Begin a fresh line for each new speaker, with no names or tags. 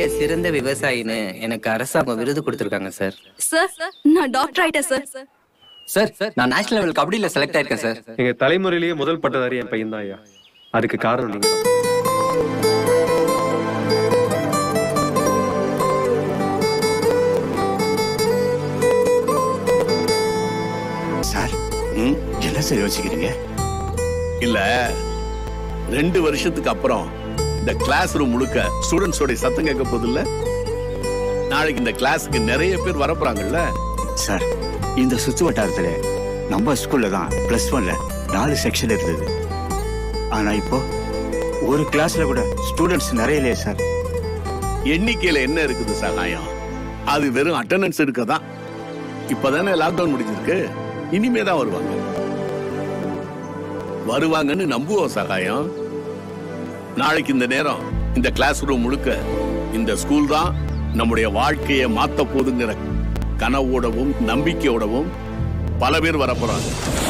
சிறந்த விவசாயின்னு எனக்கு அரசாங்கம் விருது கொடுத்துருக்காங்க சார்
சார் நான் டாக்டர் ஆயிட்டேன் சார்
சார் நான் நேஷனல் லெவல் கபடியில செலக்ட் ஆயிருக்கேன் சார்
எங்க தலைமுறையிலேயே முதல் பட்டதாரி என் பையன் தான் ஐயா அதுக்கு காரணம் நீங்க
சார் ம் என்ன சார் யோசிக்கிறீங்க
இல்ல ரெண்டு வருஷத்துக்கு அப்புறம் இந்த கிளாஸ் ரூம் முழுக்க ஸ்டூடெண்ட்ஸோட சத்தம் கேட்க போதில்ல நாளைக்கு இந்த கிளாஸுக்கு நிறைய பேர் வரப்போறாங்கல்ல
சார் இந்த சுத்து வட்டாரத்துல நம்ம ஸ்கூல்ல தான் பிளஸ் ஒன்ல நாலு செக்ஷன் இருந்தது ஆனா இப்போ ஒரு கிளாஸ்ல கூட ஸ்டூடெண்ட்ஸ் நிறைய இல்லையே சார்
எண்ணிக்கையில என்ன இருக்குது சகாயம் அது வெறும் அட்டெண்டன்ஸ் இருக்கதான் இப்பதானே லாக்டவுன் முடிஞ்சிருக்கு இனிமே தான் வருவாங்க வருவாங்கன்னு நம்புவோம் சகாயம் நாளைக்கு இந்த நேரம் இந்த கிளாஸ் ரூம் முழுக்க இந்த ஸ்கூல் தான் நம்முடைய வாழ்க்கையை மாத்த போதுங்கிற கனவோடவும் நம்பிக்கையோடவும் பல பேர் வரப்போறாங்க